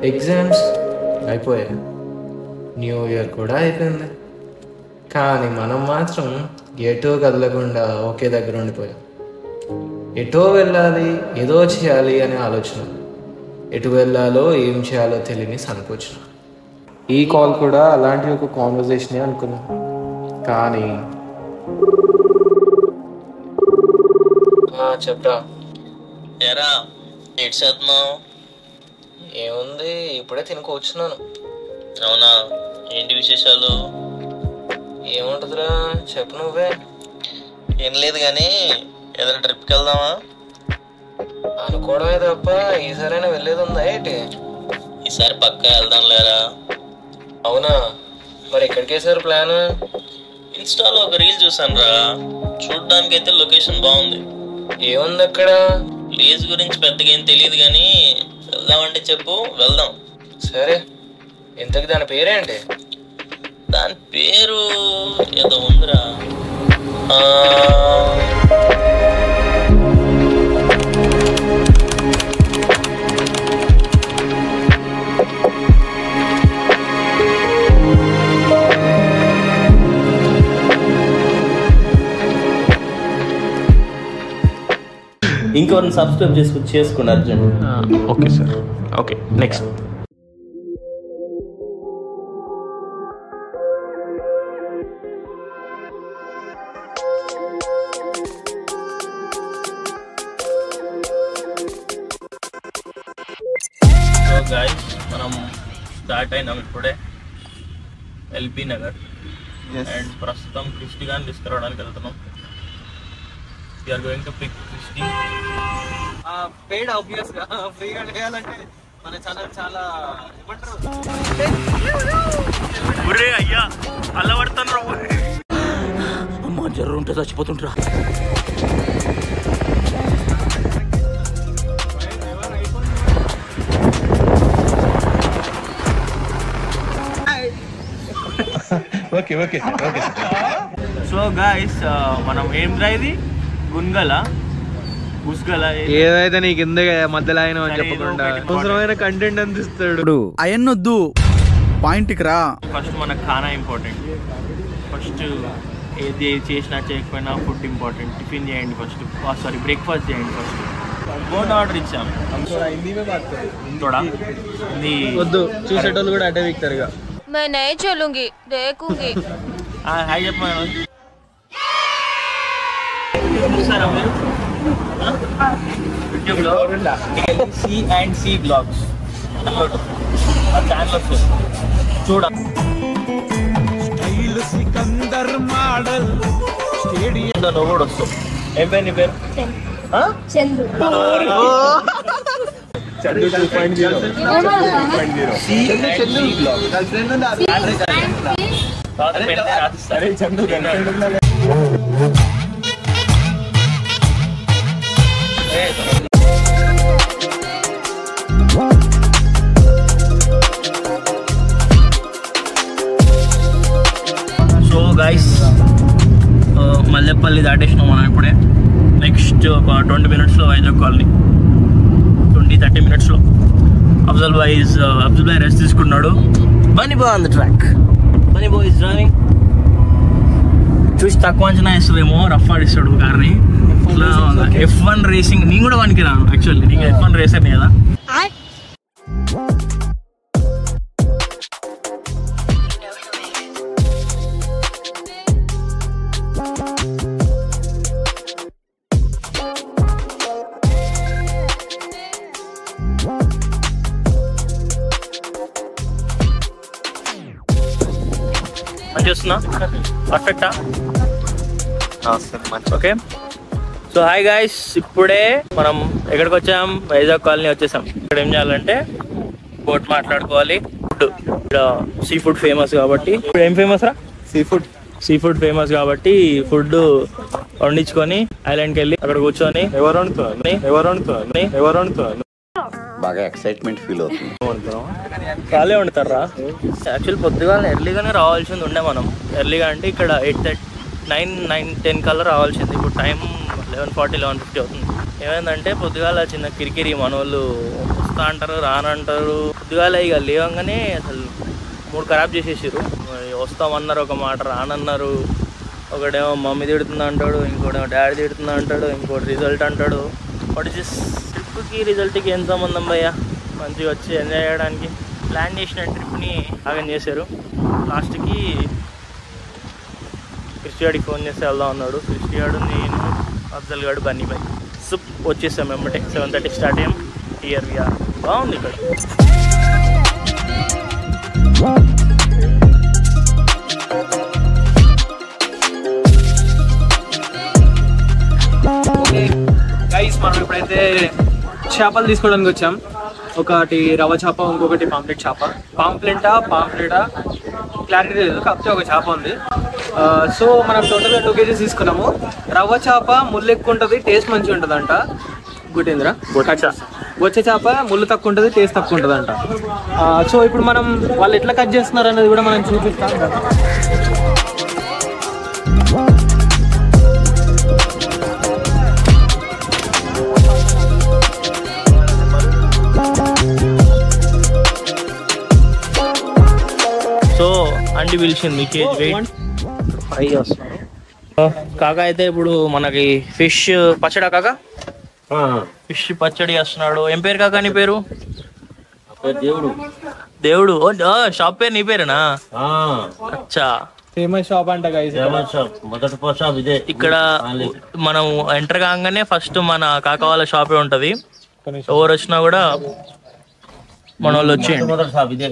Exams అయిపోయాయి new year కూడా అయిపోయింది కానీ మనం మాత్రం ఎటో కదలకుండా ఒకే దగ్గర ఉండిపోయాం ఎటో వెళ్ళాలి ఏదో చేయాలి అనే ఆలోచన ఎటు వెళ్ళాలో ఏం చేయాలో తెలియని సంకోచం ఈ కాల్ కూడా అలాంటి ఒక కాన్వర్జేషనే అనుకున్నా కానీ చెప్తా ఎరా ఎటు చేస్తున్నావు ఏముంది ఇప్పుడే తినుకొచ్చున్నాను అవునా ఏంటి విశేషాలు ఏముంటుందిరా చెప్పు నువ్వే ఏం లేదు కానీ ఏదైనా ట్రిప్కి వెళ్దామా అనుకోవడమే తప్ప ఈసారైనా వెళ్ళేది ఉందా ఏంటి ఈసారి పక్కా వెళ్దాం లేరా అవునా మరి ఎక్కడికి వేసారు ప్లాన్ ఇన్స్టాలో ఒక రీల్ చూసాను రా చూడడానికి అయితే లొకేషన్ బాగుంది ఏముంది అక్కడ ప్లేస్ గురించి పెద్దగా ఏం తెలియదు కానీ వెళ్దామంటే చెప్పు వెళ్దాం సరే ఇంతకు దాని పేరేంటి దాని పేరు ఏదో ఉందిరా ఆ, ఇంకెవరిని సబ్స్క్రైబ్ చేసుకు చేసుకోండి Arjun okay sir okay next so guys మనం స్టార్ట్ అయినాం ఇప్పుడే ఎల్బీ నగర్ అండ్ ప్రస్తుతం క్రిస్టి గాని తీసుకురావడానికి వెళ్తున్నాం are going to pick Christy paid obvious గా ఫ్రీగా చేయాలంటే మన ఛానల్ చాలా ఏమంటారు అయ్యా అలా పడుతున్నారు అమ్మ జర్రు ఉంటే చచ్చిపోతుంటారా okay okay okay so guys మనం ఏం రా ఇది గున్గల గుస్గల ఏదైతే నీకు ఎందుకు మధ్యలో ఆయన అని సరే, చెప్పకుండా ఏదో ఒకటి అవసరమైన కంటెంట్ అందిస్తాడు ఇప్పుడు అయన్నొద్దు పాయింట్కి రా ఫస్ట్ మనకు ఖానా ఇంపార్టెంట్ ఫస్ట్ ఏది చేసినా చేయకపోయినా ఫుడ్ ఇంపార్టెంట్ టిఫిన్ చేయండి ఫస్ట్ సారీ బ్రేక్ఫాస్ట్ చేయండి ఫస్ట్ ఫోన్ ఆర్డర్ ఇచ్చాం తోడా ఇది వద్దు చూసేటోళ్ళు కూడా అటే విక్తారు ఇక मैं नहीं चलूंगी देखूंगी హాయ్ చెప్పమా చూస్తారా మీరు యూట్యూబ్లో సి అండ్ సి బ్లాగ్స్ ఆ ఛానల్ వస్తుంది చూడ నువ్వు కూడా వస్తావు ఏం పేరు నీ పేరు ఆ? Chandu two point zero C and C vlogs తర్వాత పెద్ద రాసిస్తారు. అరే చందు సో గైస్ మల్లెపల్లి దాటేసినాం మనం ఇప్పుడే నెక్స్ట్ ఒక ట్వంటీ మినిట్స్లో వైజాగ్ కాలనీ ట్వంటీ థర్టీ మినిట్స్లో Afzal boy is Afzal boy rest తీసుకున్నాడు Bunny boy on the track Bunny boy is driving చూసి తక్కువ అంచనా వేస్తుందేమో రఫ్ ఆడిస్తాడు కార్ని ఎఫ్ వన్ రేసింగ్ నేను కూడా వానికి రాను యాక్చువల్లీ నీకు ఎఫ్ వన్ రేసర్ కదా మంచి వస్తుందా పర్ఫెక్టా ఓకే సో హాయ్ గాయస్ ఇప్పుడే మనం ఎక్కడికి వచ్చాం వైజాగ్ కాలనీ వచ్చేసాం ఇక్కడ ఏం చేయాలంటే బోట్ మాట్లాడుకోవాలి ఫుడ్ ఇక్కడ సీ ఫుడ్ ఫేమస్ కాబట్టి ఇప్పుడు ఏం ఫేమస్ రా seafood seafood famous కాబట్టి ఫుడ్ వండించుకొని ఐలాండ్కి వెళ్ళి అక్కడ కూర్చొని ఎవరు వండుతారు ఎవరు వండుతారు ఎవరు వండుతారు బాగా ఎక్సైట్మెంట్ ఫీల్ అవుతుంది కాలే వండుతారా యాక్చువల్ పొద్దుగా ఎర్లీగానే రావాల్సింది ఉండే మనం ఎర్లీగా అంటే ఇక్కడ eight thirty nine nine ten కల్లా రావాల్సింది ఇప్పుడు time eleven forty eleven fifty అవుతుంది ఏమైందంటే పొద్దుగాల చిన్న కిరికిరి మన వాళ్ళు వస్తా అంటారు రానంటారు పొద్దుగాల ఇక లేవంగానే అసలు మూడు ఖరాబ్ చేసేసారు వస్తామన్నారు ఒక మాట రానన్నారు ఒకడేమో మమ్మీ తిడుతుందా అంటాడు ఇంకోటేమో డాడీ తిడుతుందా అంటాడు ఇంకోటి రిజల్ట్ అంటాడు వాట్ ఇస్ ట్రిప్కి రిజల్ట్కి ఏం సంబంధం భయ్యా మంచిగా వచ్చి ఎంజాయ్ చేయడానికి ప్లాన్ చేసిన ట్రిప్ని ఆగం చేశారు లాస్ట్కి క్రిస్టియాడికి ఫోన్ చేస్తే వెళ్దాం అన్నాడు క్రిస్టియాడు నేను అఫ్జల్ గాడు బన్నీ బాయ్ సుప్ వచ్చేసాం వెంబటే సెవెన్ థర్టీ స్టార్ట్ అయ్యాం ఇయర్ విఆర్ బాగుంది ఇక్కడ గైస్ మనం ఇప్పుడైతే చేపలు తీసుకోవడానికి వచ్చాం ఒకటి రవ్వ చేప ఇంకొకటి పాంప్లెట్ చేప పాంప్లెటా పాంప్లెటా క్లారిటీ లేదు కాకపోతే ఒక చేప ఉంది ఆ, సో మనం టోటల్గా టూ కేజీస్ తీసుకున్నాము రవ్వ చేప ముళ్ళు ఎక్కువ ఉంటుంది టేస్ట్ మంచిగా ఉంటుంది అంట గుటేంద్ర వచ్చే చేప ముళ్ళు తక్కువ ఉంటుంది టేస్ట్ తక్కువ ఉంటుంది అంట సో ఇప్పుడు మనం వాళ్ళు ఎట్లా కట్ చేస్తున్నారు అనేది కూడా మనం చూపిస్తాం సో అండి పిలిచింది కేజీ వెయిట్ ఫ్రై చేస్తున్నాను కాక అయితే ఇప్పుడు మనకి ఫిష్ పచ్చడా కాక ఫిష్ పచ్చడి చేస్తున్నాడు ఏం పేరు కాక నీ పేరు దేవుడు దేవుడు ఓ, ఓ, షాప్ పేరు నీ పేరేనా అచ్చా ఫేమస్ షాప్ అంట గైస్ మొదటి షాప్ ఇదే ఇక్కడ మనం ఎంటర్ కాగానే ఫస్ట్ మన కాక వాళ్ళ షాపే ఉంటది ఎవరు వచ్చినా కూడా మన వాళ్ళు వచ్చేయండి మొదటి షాప్ ఇదే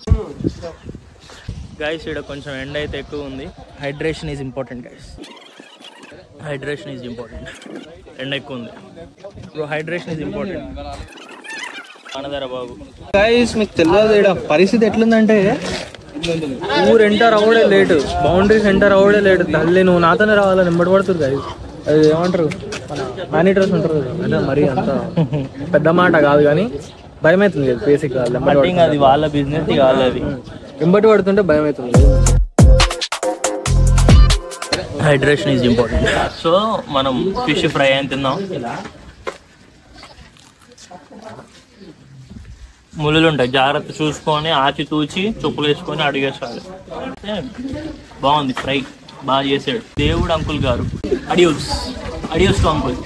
గైస్ ఇక్కడ కొంచెం ఎండ అయితే ఎక్కువ ఉంది hydration is important guys hydration is important ఎండ ఎక్కువ ఉంది ఇప్పుడు హైడ్రేషన్ ఈజ్ ఇంపార్టెంట్ అనదర బాబు గైస్ మీకు తెలియదు ఈడ పరిస్థితి ఎట్లుందంటే ఊరు ఎంటర్ అవడే లేటు బౌండరీస్ ఎంటర్ అవడే లేటు తల్లి నువ్వు నాతోనే రావాలని వెంబడి పడుతుంది గైస్ అది ఏమంటారు మన మేనేటర్స్ ఉంటారు కదా అంటే మరి అంత పెద్ద మాట కాదు కానీ భయం అవుతుంది కదా బేసిక్ కటింగ్ అది వాళ్ళ బిజినెస్ కాదు అది వెంబడి పడుతుంటే భయం అవుతుంది హైడ్రేషన్ ఈజ్ ఇంపార్టెంట్ సో మనం ఫిష్ ఫ్రై అని తిందాం ముళ్ళు ఉంటాయి జాగ్రత్త చూసుకొని ఆచి తూచి చుప్పులు వేసుకొని అడిగేసాలి అంటే బాగుంది ఫ్రై బాగా చేసాడు దేవుడు అంకుల్ గారు అడియోస్ అడియోస్ టు అంకుల్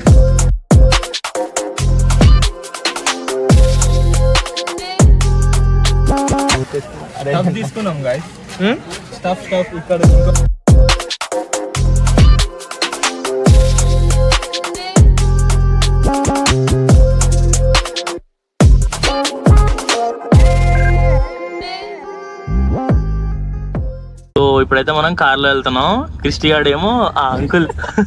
తీసుకున్నాం గాయస్ స్టఫ్ స్టఫ్ ఇక్కడ సో ఇప్పుడైతే మనం కార్లో వెళ్తున్నాం క్రిస్టి గాడు ఏమో ఆ అంకుల్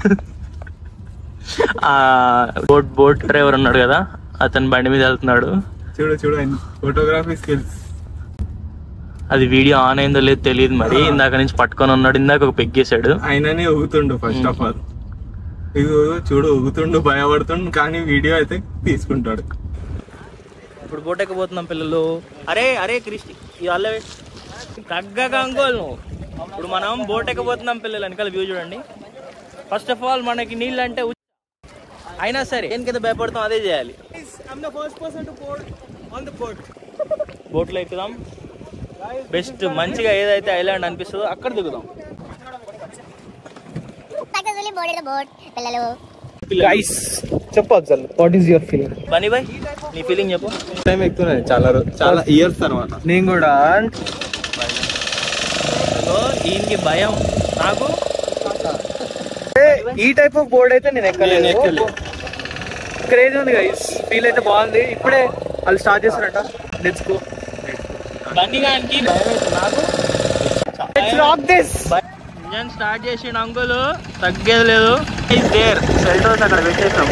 ఆ బోట్ బోట్ డ్రైవర్ ఉన్నాడు కదా అతని బండి మీద వెళ్తున్నాడు చూడు చూడు ఫోటోగ్రఫీ స్కిల్స్ అది వీడియో ఆన్ అయిందో లేదో తెలియదు మరి ఇందాక నుంచి పట్టుకొని ఉన్నాడు ఇందాక ఒక పెగ్గేశాడు ఆయననే ఊగుతుండు ఫస్ట్ ఆఫ్ ఆల్ ఇది చూడు ఊగుతుండు భయపడుతుండు కానీ వీడియో అయితే తీసుకుంటాడు ఇప్పుడు బోట్ ఎక్కబోతున్నాం పిల్లలు అరే అరే క్రిస్టి ఇవాళ తగ్గగా అంకోల్ నువ్వు ఇప్పుడు మనం బోట్ ఎక్కబోతున్నాం పిల్లలు వెనకాల వ్యూ చూడండి ఫస్ట్ ఆఫ్ ఆల్ మనకి నీళ్ళు అంటే ఉచ్- అయినా సరే దేనికైతే భయపడతాం అదే చేయాలి బోట్లో ఎక్కుదాం బెస్ట్ మంచిగా ఏదైతే ఐలాండ్ అనిపిస్తుందో అక్కడ దిగుదాం పక్కన బోర్డు బోర్డ్ పిల్లలు గైస్ చెప్పు Afzal what is your feeling Bunny boy నీ ఫీలింగ్ చెప్పు టైం ఎక్కుతున్నాయి చాలా రోజు చాలా ఇయర్స్ తర్వాత నేను కూడా సో దీనికి భయం నాకు ఈ టైప్ ఆఫ్ బోర్డ్ అయితే నేను ఎక్కలేదు క్రేజ్ ఉంది గైస్ ఫీల్ అయితే బాగుంది ఇప్పుడే వాళ్ళు స్టార్ట్ చేస్తారట లెట్స్ గో బండి గానికి భయం అవుతుంది నాకు let's rock this engine start చేసిన అంకులు తగ్గేది లేదు ఇస్ దేర్ సెల్టోస్ అక్కడ పెట్టేస్తాం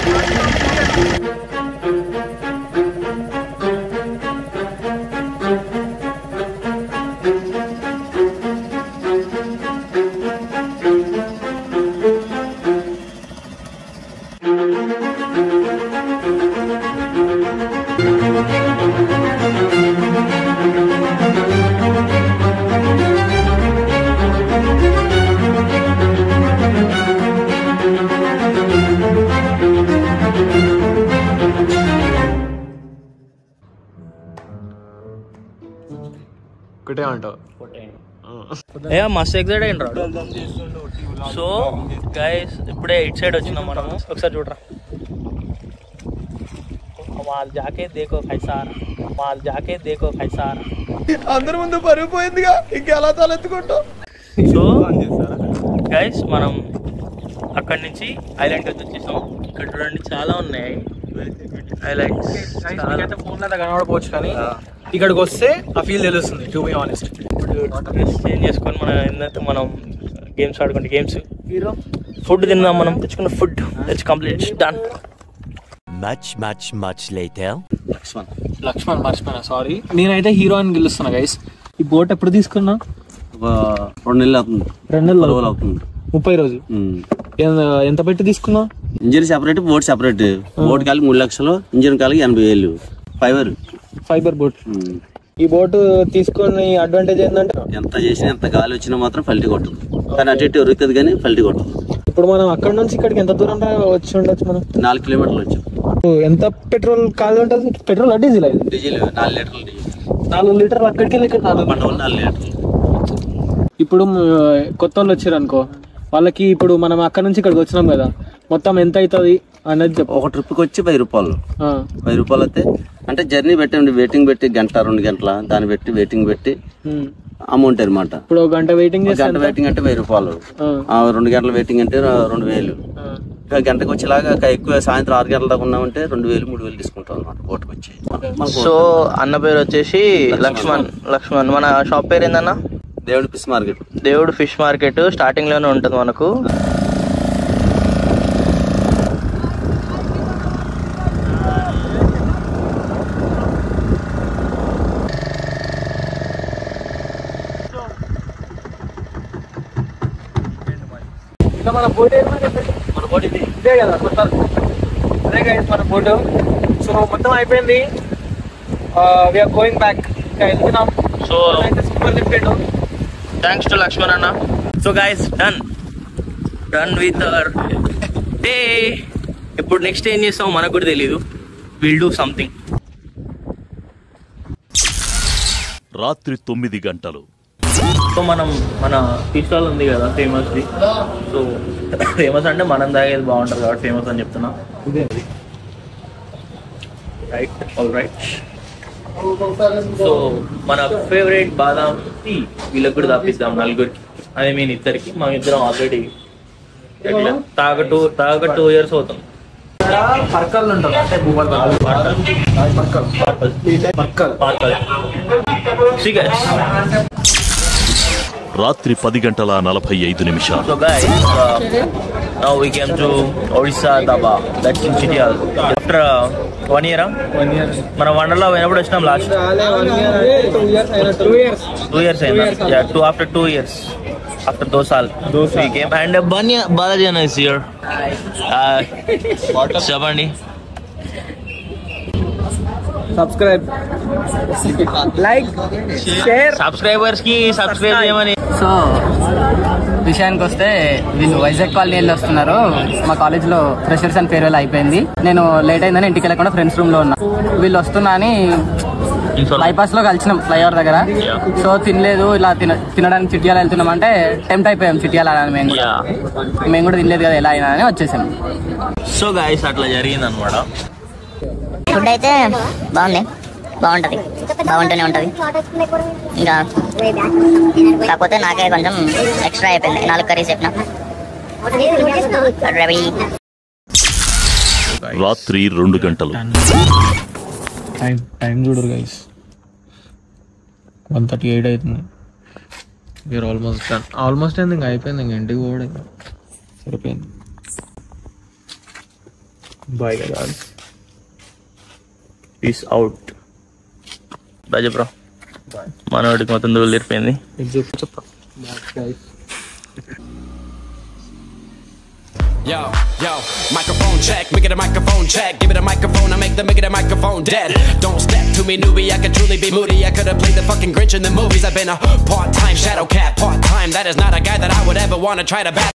కొట్టేమంటావు ఏ మస్తు ఎగ్జైట్ అయ్యింది రాడు సో గైస్ ఇప్పుడే ఇట్ సైడ్ వచ్చినాం మనము ఒకసారి చూడరా మాల్ జాకే దేకో ఖైసార్ మాల్ జాకే దేకో ఖైసార్ అందరి ముందు పరుగు పోయిందిగా ఇంకెలా తలెత్తుకుంటావు సో గైస్ మనం అక్కడి నుంచి ఐలాండ్కి వచ్చి వచ్చేసాం ఇక్కడ చూడండి చాలా ఉన్నాయి ఐలాండ్స్ అయితే ఫోన్ లో కనబడపోవచ్చు కానీ ఇక్కడికి వస్తే ఆ ఫీల్ తెలుస్తుంది to be honest dress change చేసుకొని మనం ఏంటంటే మనం గేమ్స్ ఆడుకుంటే గేమ్స్ హీరో ఫుడ్ తిందాం మనం తెచ్చుకున్న ఫుడ్ తెచ్చి complete done Much, much, much later. Lakshman మర్చిపోయినా సారీ నేనైతే హీరో అని గెలుస్తున్నా గైస్ ఈ బోట్ ఎప్పుడు తీసుకున్నా రెండు నెలలు అవుతుంది రెండు నెలలు రోజులు అవుతుంది ముప్పై రోజు ఎంత- ఎంత పెట్టి తీసుకున్నా engine separate boat separate boat కాలికి మూడు లక్షలు ఇంజిన్ కాలికి ఎనభై వేలు ఫైబర్ ఫైబర్ బోట్ ఈ బోట్ తీసుకొని అడ్వాంటేజ్ ఏంటంటే ఎంత చేసినా ఎంత గాలి వచ్చినా మాత్రం ఫల్టీ కొట్టదు కానీ అటు ఇటు ఉరుకుతుంది కానీ ఫల్టీ కొట్టదు ఇప్పుడు మనం అక్కడ నుంచి ఇక్కడికి ఎంత దూరం రా వచ్చి ఉండొచ్చు మనం నాలుగు కిలోమీటర్లు వచ్చాం ఎంత పెట్రోల్ కాదు ఉంటుంది పెట్రోల్ డీజిల్ అది డీజిల్ నాలుగు లీటర్లు డీజిల్ నాలుగు లీటర్లు అక్కడికి వెళ్ళి ఇక్కడ నాలుగు పండుగలు నాలుగు లీటర్లు ఇప్పుడు మ్, కొత్త వాళ్ళు వచ్చారు అనుకో వాళ్ళకి ఇప్పుడు మనం అక్కడ నుంచి ఇక్కడికి వచ్చినాం కదా మొత్తం ఎంత అవుతుంది అనేది చెప్పు ఒక ట్రిప్కి వచ్చి వెయ్యి రూపాయలు ఆ, వెయ్యి రూపాయలు అయితే అంటే జర్నీ పెట్టండి వెయిటింగ్ పెట్టి గంట రెండు గంటల దాన్ని పెట్టి వెయిటింగ్ పెట్టి ఉమ్. అమౌంట్ అనమాట ఇప్పుడు ఒక గంట వెయిటింగ్ ఒక చేస్తే గంట వెయిటింగ్ అంటే వెయ్యి రూపాయలు ఆ, ఆ, రెండు గంటల వెయిటింగ్ అంటే రెండు వేలు ఆ. ఇంకా గంటకు వచ్చేలాగా ఇంకా ఎక్కువ సాయంత్రం ఆరు గంటల దాకా ఉన్నామంటే రెండు వేలు మూడు వేలు తీసుకుంటాం అనమాట బోట్కి వచ్చి మనకు సో అన్న పేరు వచ్చేసి లక్ష్మణ్ లక్ష్మణ్ మన షాప్ పేరు ఏందన్న దేవుడి పిస్ మార్కెట్ దేవుడు ఫిష్ మార్కెట్ స్టార్టింగ్ లోనే ఉంటుంది మనకు ఇంకా మన బోట్ మన బోట్ ఇది ఇదే కదా కొత్త అదే కదా మన బోట్ సో మొత్తం అయిపోయింది వీఆర్ గోయింగ్ బ్యాక్ ఇంకా వెళ్తున్నాం సో అయితే సూపర్ తిప్పిండు థ్యాంక్స్ టు లక్ష్మణ్ అన్న so guys done done with our day ఇప్పుడు నెక్స్ట్ ఏం చేస్తామో మనకు కూడా తెలియదు విల్ డూ సంథింగ్ రాత్రి తొమ్మిది గంటలు సో మనం మన టీ స్టాల్ ఉంది కదా ఫేమస్ది సో ఫేమస్ అంటే మనం తాగేది బాగుంటుంది కాబట్టి ఫేమస్ అని చెప్తున్నా రైట్ ఆల్ రైట్ సో మన ఫేవరెట్ బాదాం టీ వీళ్ళకి కూడా తప్పిద్దాం నలుగురికి ఐ మీన్ ఇద్దరికి మనం ఇద్దరం ఆల్రెడీ తాగ టూ తాగ టూ ఇయర్స్ అవుతుంది పర్కల్ ఉంటుంది అంటే భూపాల్ పర్కల్ పర్కల్ పర్కల్ రాత్రి పది గంటల నలభై ఐదు నిమిషాలు So guys, uh, now we came to Odisha Daba. That's in Chityal. After uh, one year, huh? One year మన వండర్లో పోయినప్పుడు వచ్చినాం last one year two years అయినా టూ ఇయర్స్ టూ ఇయర్స్ అయిందా yeah two after two years after దో సాల్ we came and uh, Banya Balaji Anna is here. Uh, చెప్పండి subscribe like share subscribers కి సబ్స్క్రైబ్ చేయమని సో విషయానికి వస్తే వీళ్ళు వైజాగ్ కాలనీ వెళ్ళి వస్తున్నారు మా కాలేజ్లో ఫ్రెషర్స్ అండ్ ఫేర్వెల్ అయిపోయింది నేను లేట్ అయిందని ఇంటికి వెళ్ళకుండా ఫ్రెండ్స్ రూమ్ లో ఉన్నా వీళ్ళు వస్తున్నా అని బైపాస్ లో కలిసినాం ఫ్లైఓవర్ దగ్గర సో తినలేదు ఇలా తిన తినడానికి చిట్యాల వెళ్తున్నాం అంటే టెంప్ట్ అయిపోయాం చిట్యాల అని మేము కూడా. మేము కూడా తినలేదు కదా ఎలా అయినా అని వచ్చేసాం సో గాయస్ అట్లా జరిగింది అనమాట ఫుడ్ అయితే బాగుంది బాగుంటది బాగుంటూనే ఉంటది ఇంకా కాకపోతే నాకే కొంచెం ఎక్స్ట్రా అయిపోయింది నాలుగు కర్రీస్ చెప్పిన రవి రాత్రి రెండు గంటలు టైం టైం చూడరు గైస్ వన్ థర్టీ ఎయిట్ అవుతుంది వీఆర్ ఆల్మోస్ట్ డన్ ఆల్మోస్ట్ అయింది ఇంకా అయిపోయింది ఇంక ఇంటికి పోవడం ఇంకా. సరిపోయింది బాయ్ కదా పీస్ అవుట్ బాయ్ చెప్పరా మనవాడికి మొత్తం దూరం తీరిపోయింది చెప్పా Yo, yo, microphone check, make it a microphone check. Give it a microphone, I make the make it a microphone dead. Don't step to me, newbie. I could truly be moody. I could have played the fucking Grinch in the movies. I've been a part-time shadow cat, part-time. That is not a guy that I would ever want to try to bat.